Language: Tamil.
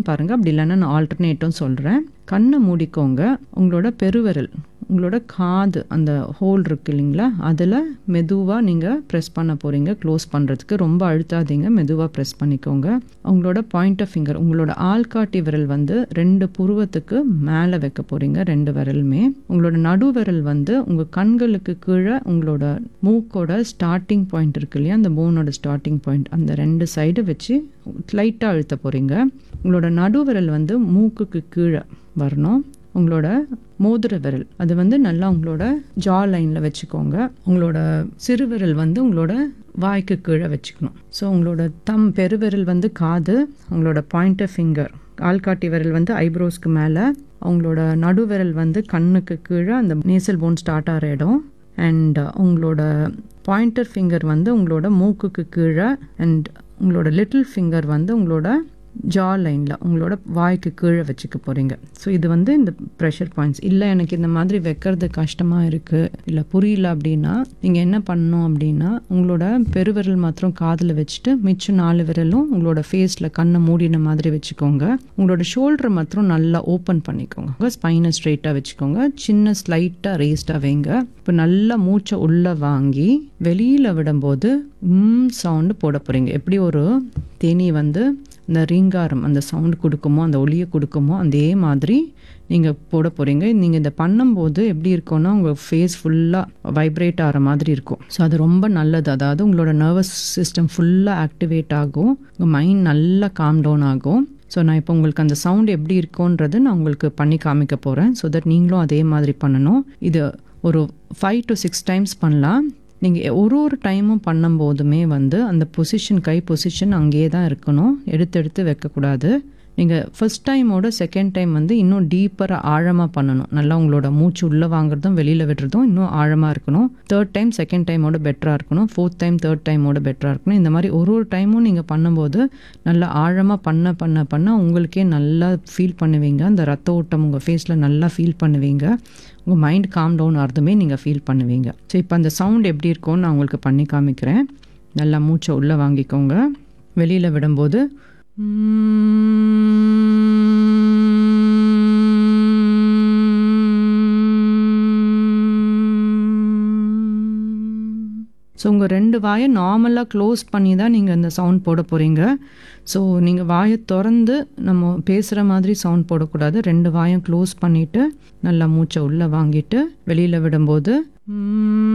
பாருங்கள் அப்படி இல்லைன்னா நான் ஆல்டர்னேட்டும் சொல்கிறேன் கண்ணை மூடிக்கோங்க உங்களோட பெருவிரல் உங்களோட காது அந்த ஹோல் இருக்கு இல்லைங்களா அதில் மெதுவாக நீங்கள் ப்ரெஸ் பண்ண போகிறீங்க க்ளோஸ் பண்ணுறதுக்கு ரொம்ப அழுத்தாதீங்க மெதுவாக ப்ரெஸ் பண்ணிக்கோங்க உங்களோட பாயிண்ட் ஆஃப் ஃபிங்கர் உங்களோட ஆள்காட்டி விரல் வந்து ரெண்டு புருவத்துக்கு மேலே வைக்க போகிறீங்க ரெண்டு விரலுமே உங்களோட நடு விரல் வந்து உங்கள் கண்களுக்கு கீழே உங்களோட மூக்கோட ஸ்டார்டிங் பாயிண்ட் இருக்கு இல்லையா அந்த போனோட ஸ்டார்டிங் பாயிண்ட் அந்த ரெண்டு சைடு வச்சு லைட்டாக அழுத்த போகிறீங்க உங்களோட நடு விரல் வந்து மூக்குக்கு கீழே வரணும் உங்களோட மோதிர விரல் அது வந்து நல்லா உங்களோட ஜா லைனில் வச்சுக்கோங்க உங்களோட சிறுவிரல் வந்து உங்களோட வாய்க்கு கீழே வச்சுக்கணும் ஸோ உங்களோட தம் பெருவிரல் வந்து காது உங்களோட பாயிண்டர் ஃபிங்கர் ஆள்காட்டி விரல் வந்து ஐப்ரோஸ்க்கு மேலே உங்களோட நடுவிரல் வந்து கண்ணுக்கு கீழே அந்த நேசல் போன் ஸ்டார்ட் ஆகிற இடம் அண்ட் உங்களோட பாயிண்டர் ஃபிங்கர் வந்து உங்களோட மூக்குக்கு கீழே அண்ட் உங்களோட லிட்டில் ஃபிங்கர் வந்து உங்களோட ஜா லைனில் உங்களோட வாய்க்கு கீழே வச்சுக்க போகிறீங்க ஸோ இது வந்து இந்த ப்ரெஷர் பாயிண்ட்ஸ் இல்லை எனக்கு இந்த மாதிரி வைக்கிறது கஷ்டமாக இருக்குது இல்லை புரியல அப்படின்னா நீங்கள் என்ன பண்ணணும் அப்படின்னா உங்களோட பெருவிரல் மாத்திரம் காதில் வச்சுட்டு மிச்சம் நாலு விரலும் உங்களோட ஃபேஸில் கண்ணை மூடின மாதிரி வச்சுக்கோங்க உங்களோட ஷோல்டரை மாத்திரம் நல்லா ஓப்பன் பண்ணிக்கோங்க ஸ்பைனை ஸ்ட்ரெயிட்டாக வச்சுக்கோங்க சின்ன ஸ்லைட்டாக ரேஸ்டாக வைங்க இப்போ நல்லா மூச்சை உள்ளே வாங்கி வெளியில் விடும்போது ம் சவுண்டு போட போகிறீங்க எப்படி ஒரு தேனி வந்து இந்த ரீங்காரம் அந்த சவுண்ட் கொடுக்குமோ அந்த ஒளியை கொடுக்குமோ அதே மாதிரி நீங்கள் போட போகிறீங்க நீங்கள் இதை பண்ணும்போது எப்படி இருக்கும்னா உங்கள் ஃபேஸ் ஃபுல்லாக வைப்ரேட் ஆகிற மாதிரி இருக்கும் ஸோ அது ரொம்ப நல்லது அதாவது உங்களோட நர்வஸ் சிஸ்டம் ஃபுல்லாக ஆக்டிவேட் ஆகும் உங்கள் மைண்ட் நல்லா காம் டவுன் ஆகும் ஸோ நான் இப்போ உங்களுக்கு அந்த சவுண்ட் எப்படி இருக்கும்ன்றது நான் உங்களுக்கு பண்ணி காமிக்க போகிறேன் ஸோ தட் நீங்களும் அதே மாதிரி பண்ணணும் இது ஒரு ஃபைவ் டு சிக்ஸ் டைம்ஸ் பண்ணலாம் நீங்கள் ஒரு ஒரு டைமும் பண்ணும்போதுமே வந்து அந்த பொசிஷன் கை பொசிஷன் அங்கேயே தான் இருக்கணும் எடுத்து எடுத்து வைக்கக்கூடாது நீங்கள் ஃபஸ்ட் டைமோட செகண்ட் டைம் வந்து இன்னும் டீப்பராக ஆழமாக பண்ணணும் நல்லா உங்களோட மூச்சு உள்ளே வாங்குறதும் வெளியில் விடுறதும் இன்னும் ஆழமாக இருக்கணும் தேர்ட் டைம் செகண்ட் டைமோட பெட்டராக இருக்கணும் ஃபோர்த் டைம் தேர்ட் டைமோட பெட்டராக இருக்கணும் இந்த மாதிரி ஒரு ஒரு டைமும் நீங்கள் பண்ணும்போது நல்லா ஆழமாக பண்ண பண்ண பண்ண உங்களுக்கே நல்லா ஃபீல் பண்ணுவீங்க அந்த ரத்த ஓட்டம் உங்கள் ஃபேஸில் நல்லா ஃபீல் பண்ணுவீங்க உங்கள் மைண்ட் காம் டவுன் ஆகிறதுமே நீங்கள் ஃபீல் பண்ணுவீங்க ஸோ இப்போ அந்த சவுண்ட் எப்படி இருக்கும்னு நான் உங்களுக்கு பண்ணி காமிக்கிறேன் நல்லா மூச்சை உள்ளே வாங்கிக்கோங்க வெளியில் விடும்போது ஸோ உங்கள் ரெண்டு வாயை நார்மலாக க்ளோஸ் பண்ணி தான் நீங்கள் அந்த சவுண்ட் போட போகிறீங்க ஸோ நீங்கள் வாயை திறந்து நம்ம பேசுகிற மாதிரி சவுண்ட் போடக்கூடாது ரெண்டு வாயும் க்ளோஸ் பண்ணிவிட்டு நல்லா மூச்சை உள்ளே வாங்கிட்டு வெளியில் விடும்போது